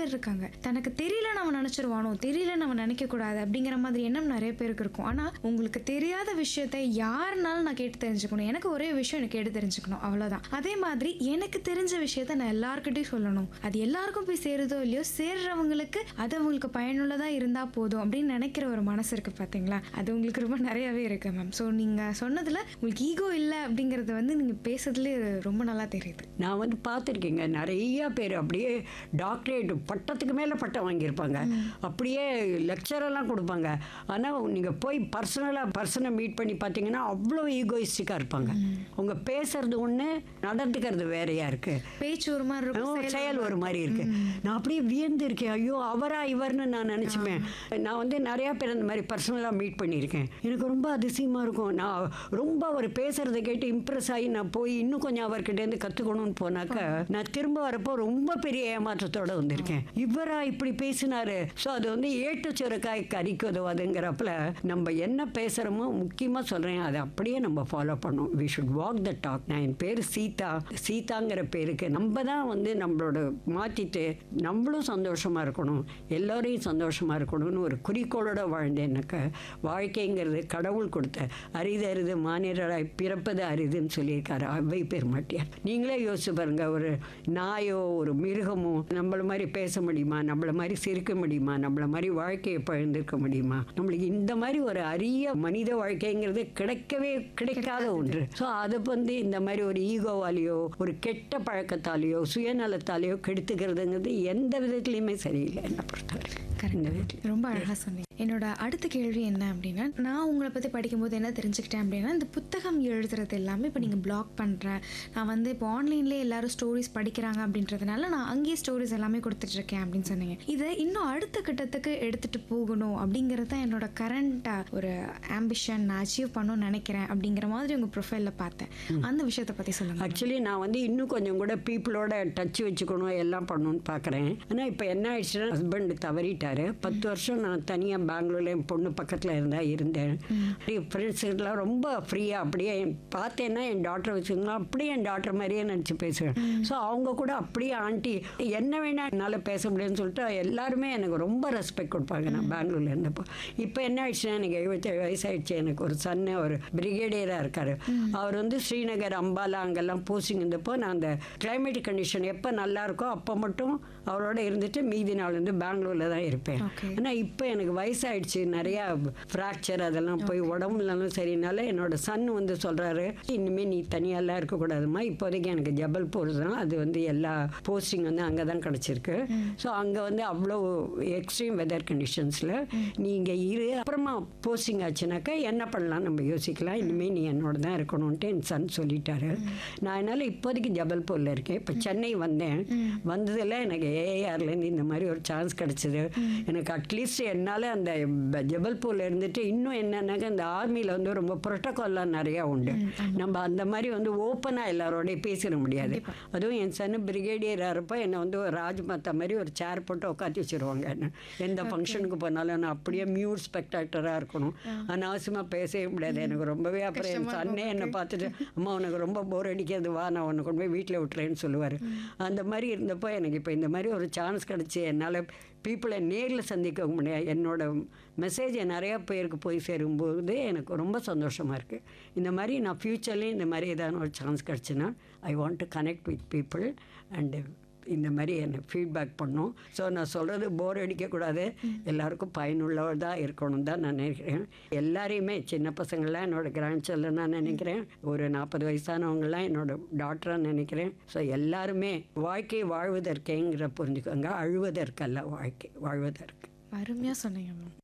பேர் இருக்காங்க தனக்கு தெரியல நம்ம நினைச்சிருவானோ தெரியல நம்ம நினைக்க கூடாது அப்படிங்கிற மாதிரி எண்ணம் நிறைய பேருக்கு இருக்கும் ஆனா உங்களுக்கு தெரியாத விஷயத்தை யாருனாலும் நான் கேட்டு தெரிஞ்சுக்கணும் எனக்கு ஒரே விஷயம் எனக்கு கேட்டு தெரிஞ்சுக்கணும் அவ்வளவுதான் அதே மாதிரி எனக்கு தெரிஞ்ச விஷயத்த நான் எல்லாருக்கிட்டையும் சொல்லணும் அது எல்லாருக்கும் போய் சேருதோ இல்லையோ சேர்றவங்களுக்கு அது அவங்களுக்கு பயனுள்ளதா இருந்தா போதும் அப்படின்னு நினைக்கிற ஒரு மனசு இருக்கு பாத்தீங்களா அது உங்களுக்கு ரொம்ப நிறையவே இருக்கு மேம் ஸோ நீங்க சொன்னதுல உங்களுக்கு ஈகோ இல்லை அப்படிங்கறது வந்து நீங்க பேசுறதுல ரொம்ப நல்லா தெரியுது நான் வந்து பார்த்துருக்கேங்க நிறைய பேர் அப்படியே டாக்டரேட் பட்டத்துக்கு மேலே பட்டம் வாங்கியிருப்பாங்க அப்படியே லெக்சரெல்லாம் கொடுப்பாங்க ஆனால் நீங்கள் போய் பர்சனலாக பர்சனை மீட் பண்ணி பார்த்தீங்கன்னா அவ்வளோ ஈகோயிஸ்டிக்காக இருப்பாங்க அவங்க பேசுறது ஒன்று நடந்துக்கிறது வேறையா இருக்குது பேச்சு ஒரு மாதிரி இருக்கும் செயல் செயல் ஒரு மாதிரி இருக்கு நான் அப்படியே வியந்து இருக்கேன் ஐயோ அவரா இவர்னு நான் நினச்சிப்பேன் நான் வந்து நிறையா பேர் அந்த மாதிரி பர்சனலாக மீட் பண்ணியிருக்கேன் எனக்கு ரொம்ப அதிசயமாக இருக்கும் நான் ரொம்ப அவர் பேசுறதை கேட்டு இம்ப்ரெஸ் ஆகி நான் போய் இன்னும் கொஞ்சம் அவர்கிட்டேருந்து கற்றுக்கணும்னு போனாக்க நான் திரும்ப வரப்போ ரொம்ப பெரிய ஏமாற்றத்தோட வந்திருக்கேன் இவரா இப்படி பேசினாரு ஸோ அது வந்து ஏட்டு சுரக்காய் கறிக்கு உதவாதுங்கிறப்பல நம்ம என்ன பேசுகிறோமோ முக்கியமாக சொல்கிறேன் அதை அப்படியே நம்ம ஃபாலோ பண்ணோம் we should walk the talk நான் என் பேர் சீதா சீதாங்கிற பேருக்கு நம்ம தான் வந்து நம்மளோட மாற்றிட்டு நம்மளும் சந்தோஷமாக இருக்கணும் எல்லோரையும் சந்தோஷமாக இருக்கணும்னு ஒரு குறிக்கோளோட வாழ்ந்தேன்னாக்க வாழ்க்கைங்கிறது கடவுள் கொடுத்த அரிது அரிது மானிடராய் பிறப்பது அரிதுன்னு சொல்லியிருக்காரு அவ்வை பெருமாட்டியார் நீங்களே யோசிச்சு பாருங்க ஒரு நாயோ ஒரு மிருகமோ நம்மள மாதிரி பேச முடியுமா நம்மள மாதிரி சிரிக்க முடியுமா நம்மள மாதிரி வாழ்க்கையை பகிர்ந்திருக்க முடியுமா நம்மளுக்கு இந்த மாதிரி ஒரு அரிய மனித வாழ்க்கைங்கிறது கிடைக்கவே கிடைக்காத ஒன்று ஸோ அதை வந்து இந்த மாதிரி ஒரு ஈகோவாலேயோ ஒரு கெட்ட பழக்கத்தாலேயோ சுயநலத்தாலேயோ கெடுத்துக்கிறதுங்கிறது எந்த விதத்துலையுமே சரியில்லை என்னை பொறுத்தவரை இந்த கரெக்ட் ரொம்ப அழகா சொன்னீங்க என்னோட அடுத்த கேள்வி என்ன அப்படின்னா நான் உங்களை பத்தி படிக்கும்போது என்ன தெரிஞ்சுக்கிட்டேன் அப்படின்னா இந்த புத்தகம் எழுதுறது எல்லாமே இப்போ நீங்க பிளாக் பண்றேன் நான் வந்து இப்போ ஆன்லைன்லேயே எல்லாரும் ஸ்டோரிஸ் படிக்கிறாங்க அப்படின்றதுனால நான் அங்கேயே ஸ்டோரிஸ் எல்லாமே கொடுத்துட்டு இருக்கேன் அப்படின்னு சொன்னீங்க இதை இன்னும் அடுத்த கட்டத்துக்கு எடுத்துட்டு போகணும் அப்படிங்கிறது தான் என்னோட கரண்ட் ஒரு ஆம்பிஷன் நான் அச்சீவ் பண்ணணும்னு நினைக்கிறேன் அப்படிங்கிற மாதிரி உங்க ப்ரொஃபைலில் பார்த்தேன் அந்த விஷயத்தை பத்தி சொல்லுங்க ஆக்சுவலி நான் வந்து இன்னும் கொஞ்சம் கூட பீப்புளோட டச் வச்சுக்கணும் எல்லாம் பண்ணணும்னு பார்க்குறேன் ஆனால் இப்போ என்ன ஆயிடுச்சுன்னா ஹஸ்பண்ட் தவறிட்டாரு பத்து வருஷம் நான் தனியாக பெங்களூர்ல என் பொண்ணு பக்கத்தில் இருந்தா இருந்தேன் ஃப்ரெண்ட்ஸுக்கெல்லாம் ரொம்ப ஃப்ரீயாக அப்படியே பார்த்தேன்னா என் டாக்டரை வச்சுக்கலாம் அப்படியே என் டாக்டர் மாதிரியே நினச்சி பேசுவேன் ஸோ அவங்க கூட அப்படியே ஆண்டி என்ன வேணா என்னால் பேச முடியும்னு சொல்லிட்டு எல்லாருமே எனக்கு ரொம்ப ரெஸ்பெக்ட் கொடுப்பாங்க நான் பெங்களூர்ல இருந்தப்போ இப்போ என்ன ஆயிடுச்சுன்னா எனக்கு எழுபத்தேழு வயசாயிடுச்சு எனக்கு ஒரு சன்னு ஒரு பிரிகேடியராக இருக்கார் அவர் வந்து ஸ்ரீநகர் அம்பாலா அங்கெல்லாம் போஸ்டிங் இருந்தப்போ நான் அந்த கிளைமேட்டிக் கண்டிஷன் எப்போ நல்லா இருக்கோ அப்போ மட்டும் அவரோட இருந்துட்டு மீதி நாள் வந்து பெங்களூரில் தான் இருப்பேன் Okay. ஆனால் இப்போ எனக்கு வயசாயிடுச்சு நிறையா ஃப்ராக்சர் அதெல்லாம் போய் உடம்புலலாம் சரினால என்னோட சன் வந்து சொல்கிறாரு இனிமேல் நீ தனியாலாம் இருக்கக்கூடாதுமா இப்போதைக்கு எனக்கு ஜபல்பூர் தான் அது வந்து எல்லா போஸ்டிங் வந்து அங்கே தான் கிடச்சிருக்கு ஸோ அங்கே வந்து அவ்வளோ எக்ஸ்ட்ரீம் வெதர் கண்டிஷன்ஸில் நீங்கள் இரு அப்புறமா போஸ்டிங் ஆச்சுனாக்கா என்ன பண்ணலாம் நம்ம யோசிக்கலாம் இனிமேல் நீ என்னோட தான் இருக்கணும்ன்ட்டு என் சன் சொல்லிட்டாரு நான் என்னால் இப்போதைக்கு ஜபல்பூரில் இருக்கேன் இப்போ சென்னை வந்தேன் வந்ததில் எனக்கு ஏஆர்லேருந்து இந்த மாதிரி ஒரு சான்ஸ் கிடச்சிது எனக்கு அட்லீஸ்ட் என்னால் அந்த ப- ஜபல்பூர்ல இருந்துட்டு இன்னும் என்னன்னாக்கா இந்த ஆர்மியில் வந்து ரொம்ப ப்ரோட்டோகால்லாம் நிறையா உண்டு நம்ம அந்த மாதிரி வந்து ஓப்பனாக எல்லாரோடய பேசிட முடியாது அதுவும் என் சன்னு பிரிகேடியராக இருப்போ என்னை வந்து ஒரு ராஜ்மாத்தா மாதிரி ஒரு சேர் போட்டு உட்காந்து வச்சிருவாங்க என்ன எந்த ஃபங்க்ஷனுக்கு போனாலும் நான் அப்படியே மியூட் ஸ்பெக்டாக்டராக இருக்கணும் அனாவசியமாக பேசவே முடியாது எனக்கு ரொம்பவே அப்புறம் என் சன்னே என்னை பார்த்துட்டு அம்மா உனக்கு ரொம்ப போர் அடிக்கிறது வா நான் உன்னை கொண்டு போய் வீட்டில் விட்டுறேன்னு சொல்லுவார் அந்த மாதிரி இருந்தப்போ எனக்கு இப்போ இந்த மாதிரி ஒரு சான்ஸ் கிடச்சி என்னால் பீப்புளை நேரில் சந்திக்க முடியாது என்னோட மெசேஜ் நிறையா பேருக்கு போய் சேரும்போது எனக்கு ரொம்ப சந்தோஷமாக இருக்குது இந்த மாதிரி நான் ஃப்யூச்சர்லேயும் இந்த மாதிரி ஏதாவது ஒரு சான்ஸ் கிடச்சுன்னா I want to connect with people and இந்த மாதிரி என்னை ஃபீட்பேக் பண்ணும் ஸோ நான் சொல்கிறது போர் அடிக்கக்கூடாது எல்லாருக்கும் பயனுள்ளதாக இருக்கணும் தான் நான் நினைக்கிறேன் எல்லாரையுமே சின்ன பசங்கள்லாம் என்னோட கிராண்ட் சில்ட்ரன் நான் நினைக்கிறேன் ஒரு நாற்பது வயசானவங்களாம் என்னோட டாக்டராக நினைக்கிறேன் ஸோ எல்லாருமே வாழ்க்கை வாழ்வதற்கேங்கிற புரிஞ்சுக்கோங்க அழுவதற்கல்ல வாழ்க்கை வாழ்வதற்கு அருமையா சொன்னீங்க மேம்